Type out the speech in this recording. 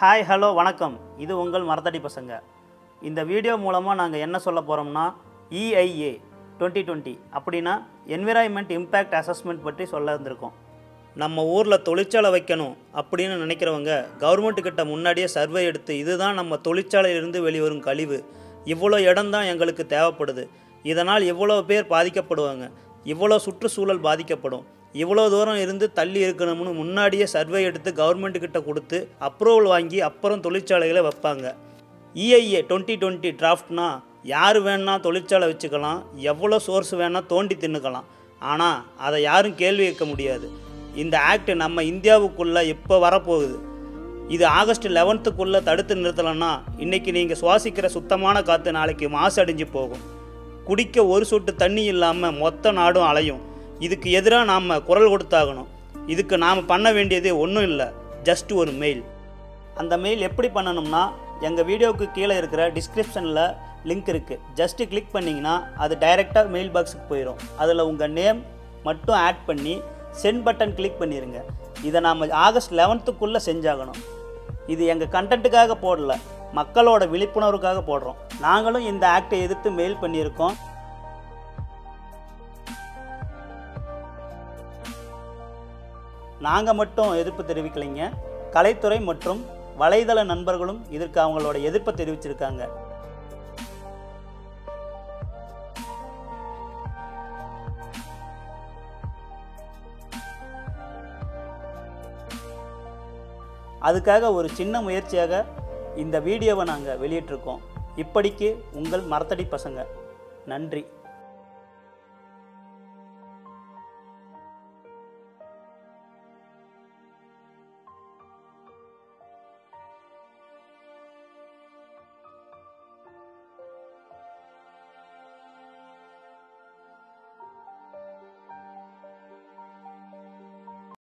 hi hello வணக்கம் இது உங்கள் மரத்தடி பசங்க இந்த வீடியோ மூலமாக நாங்கள் என்ன சொல்ல போகிறோம்னா இஐஏ டுவெண்ட்டி டுவெண்ட்டி அப்படின்னா என்விரான்மெண்ட் இம்பேக்ட் அசஸ்மெண்ட் பற்றி சொல்ல இருந்திருக்கோம் நம்ம ஊரில் தொழிற்சாலை வைக்கணும் அப்படின்னு நினைக்கிறவங்க கவர்மெண்ட் கிட்ட முன்னாடியே சர்வே எடுத்து இதுதான் நம்ம தொழிற்சாலையிலிருந்து வெளிவரும் கழிவு இவ்வளோ இடம்தான் எங்களுக்கு தேவைப்படுது இதனால் இவ்வளோ பேர் பாதிக்கப்படுவாங்க இவ்வளோ சுற்றுச்சூழல் பாதிக்கப்படும் இவ்வளோ தூரம் இருந்து தள்ளி இருக்கணும்னு முன்னாடியே சர்வே எடுத்து கவர்மெண்ட் கிட்ட கொடுத்து அப்ரூவல் வாங்கி அப்புறம் தொழிற்சாலைகளை வைப்பாங்க இஐஏ டுவெண்ட்டி டுவெண்ட்டி டிராஃப்ட்னா யார் வேணா தொழிற்சாலை வச்சுக்கலாம் எவ்வளோ சோர்ஸ் வேணால் தோண்டி தின்னுக்கலாம் ஆனால் அதை யாரும் கேள்வி கேட்க முடியாது இந்த ஆக்ட் நம்ம இந்தியாவுக்குள்ளே இப்போ வரப்போகுது இது ஆகஸ்ட் லெவன்த்துக்குள்ளே தடுத்து நிறுத்தலைன்னா இன்றைக்கி நீங்கள் சுவாசிக்கிற சுத்தமான காற்று நாளைக்கு மாசு அடைஞ்சு போகும் குடிக்க ஒரு சொட்டு தண்ணி இல்லாமல் மொத்த நாடும் அலையும் இதுக்கு எதிராக நாம் குரல் கொடுத்தாகணும் இதுக்கு நாம் பண்ண வேண்டியது ஒன்றும் இல்லை ஜஸ்ட் ஒரு மெயில் அந்த மெயில் எப்படி பண்ணணும்னா எங்கள் வீடியோவுக்கு கீழே இருக்கிற டிஸ்கிரிப்ஷனில் லிங்க் இருக்குது ஜஸ்ட்டு கிளிக் பண்ணிங்கன்னா அது டைரெக்டாக மெயில் பாக்ஸுக்கு போயிடும் அதில் உங்கள் நேம் மட்டும் ஆட் பண்ணி சென்ட் பட்டன் கிளிக் பண்ணிடுங்க இதை நாம் ஆகஸ்ட் லெவன்த்துக்குள்ளே செஞ்சாகணும் இது எங்கள் கண்டென்ட்டுக்காக போடல மக்களோட விழிப்புணர்வுக்காக போடுறோம் நாங்களும் இந்த ஆக்டை எதிர்த்து மெயில் பண்ணியிருக்கோம் நாங்கள் மட்டும் எதிர்ப்பு தெரிவிக்கலைங்க கலைத்துறை மற்றும் வலைதள நண்பர்களும் இதற்கு அவங்களோட எதிர்ப்பை தெரிவிச்சிருக்காங்க அதுக்காக ஒரு சின்ன முயற்சியாக இந்த வீடியோவை நாங்கள் வெளியிட்டிருக்கோம் இப்படிக்கு உங்கள் மரத்தடி பசங்க நன்றி